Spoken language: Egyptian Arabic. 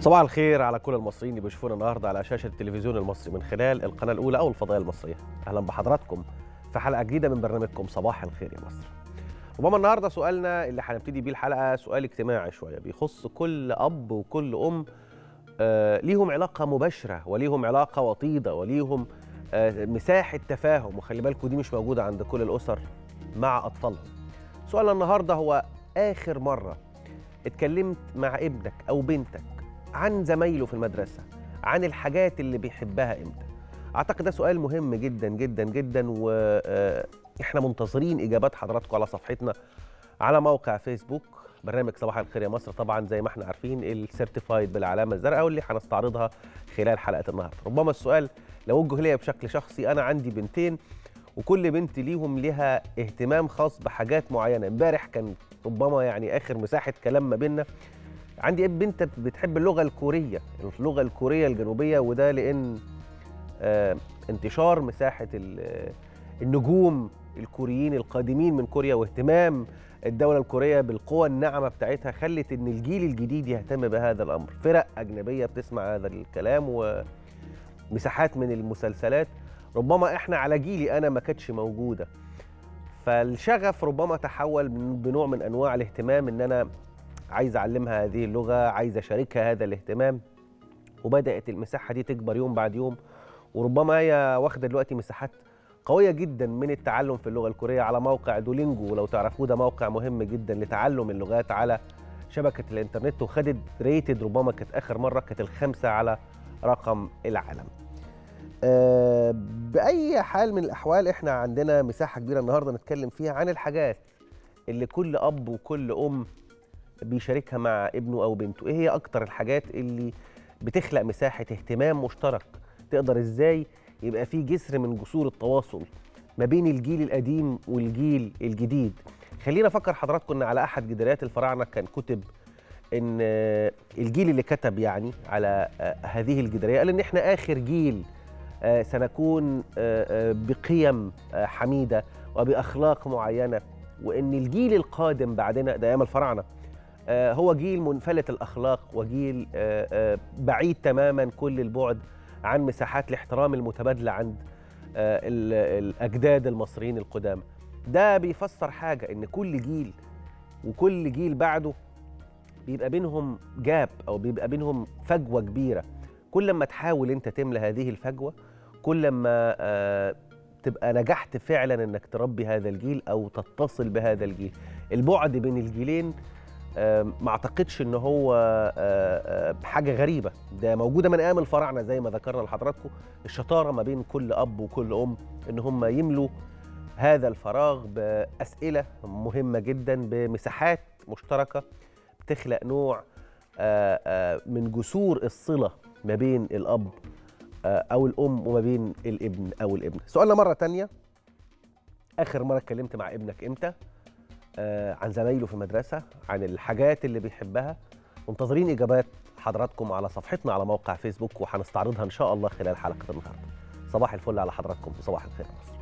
صباح الخير على كل المصريين اللي بيشوفونا النهارده على شاشه التلفزيون المصري من خلال القناه الاولى او الفضائيه المصريه اهلا بحضراتكم في حلقه جديده من برنامجكم صباح الخير يا مصر ربما النهارده سؤالنا اللي هنبتدي بيه الحلقه سؤال اجتماعي شويه بيخص كل اب وكل ام آه ليهم علاقه مباشره وليهم علاقه وطيده وليهم آه مساحه تفاهم وخلي بالكم دي مش موجوده عند كل الاسر مع اطفالهم سؤالنا النهارده هو اخر مره اتكلمت مع ابنك او بنتك عن زمايله في المدرسه عن الحاجات اللي بيحبها امتى اعتقد ده سؤال مهم جدا جدا جدا واحنا منتظرين اجابات حضراتكم على صفحتنا على موقع فيسبوك برنامج صباح الخير يا مصر طبعا زي ما احنا عارفين السيرتيفايد بالعلامه الزرقاء واللي هنستعرضها خلال حلقه النهارده ربما السؤال لو وجه ليا بشكل شخصي انا عندي بنتين وكل بنت ليهم لها اهتمام خاص بحاجات معينه امبارح كان ربما يعني اخر مساحه كلام ما بيننا عندي بنت بتحب اللغه الكوريه اللغه الكوريه الجنوبيه وده لان آه انتشار مساحه النجوم الكوريين القادمين من كوريا واهتمام الدوله الكوريه بالقوى الناعمه بتاعتها خلت ان الجيل الجديد يهتم بهذا الامر فرق اجنبيه بتسمع هذا الكلام ومساحات من المسلسلات ربما احنا على جيلي انا ما كانتش موجوده فالشغف ربما تحول بنوع من انواع الاهتمام ان انا عايز اعلمها هذه اللغه عايز اشاركها هذا الاهتمام وبدات المساحه دي تكبر يوم بعد يوم وربما هي واخده دلوقتي مساحات قويه جدا من التعلم في اللغه الكوريه على موقع دولينجو لو تعرفوه ده موقع مهم جدا لتعلم اللغات على شبكه الانترنت وخدت ريتد ربما كانت اخر مره كانت الخامسه على رقم العالم أه باي حال من الاحوال احنا عندنا مساحه كبيره النهارده نتكلم فيها عن الحاجات اللي كل اب وكل ام بيشاركها مع ابنه او بنته ايه هي اكتر الحاجات اللي بتخلق مساحه اهتمام مشترك تقدر ازاي يبقى في جسر من جسور التواصل ما بين الجيل القديم والجيل الجديد خلينا افكر حضراتكم ان على احد جداريات الفراعنه كان كتب ان الجيل اللي كتب يعني على هذه الجداريه قال ان احنا اخر جيل سنكون بقيم حميده وباخلاق معينه وان الجيل القادم بعدنا ده ايام الفراعنه هو جيل منفلت الاخلاق وجيل بعيد تماما كل البعد عن مساحات الاحترام المتبادله عند الاجداد المصريين القدامى ده بيفسر حاجه ان كل جيل وكل جيل بعده بيبقى بينهم جاب او بيبقى بينهم فجوه كبيره كل ما تحاول انت تملى هذه الفجوه كل ما تبقى نجحت فعلا انك تربي هذا الجيل او تتصل بهذا الجيل البعد بين الجيلين ما اعتقدش ان هو حاجه غريبه ده موجوده من ايام الفراعنه زي ما ذكرنا لحضراتكم الشطاره ما بين كل اب وكل ام ان هم يملوا هذا الفراغ باسئله مهمه جدا بمساحات مشتركه بتخلق نوع من جسور الصله ما بين الاب او الام وما بين الابن او الابن سؤالنا مره تانية اخر مره اتكلمت مع ابنك امتى آه عن زمايله في المدرسه عن الحاجات اللي بيحبها منتظرين اجابات حضراتكم على صفحتنا على موقع فيسبوك وهنستعرضها ان شاء الله خلال حلقه النهارده صباح الفل على حضراتكم وصباح الخير مصر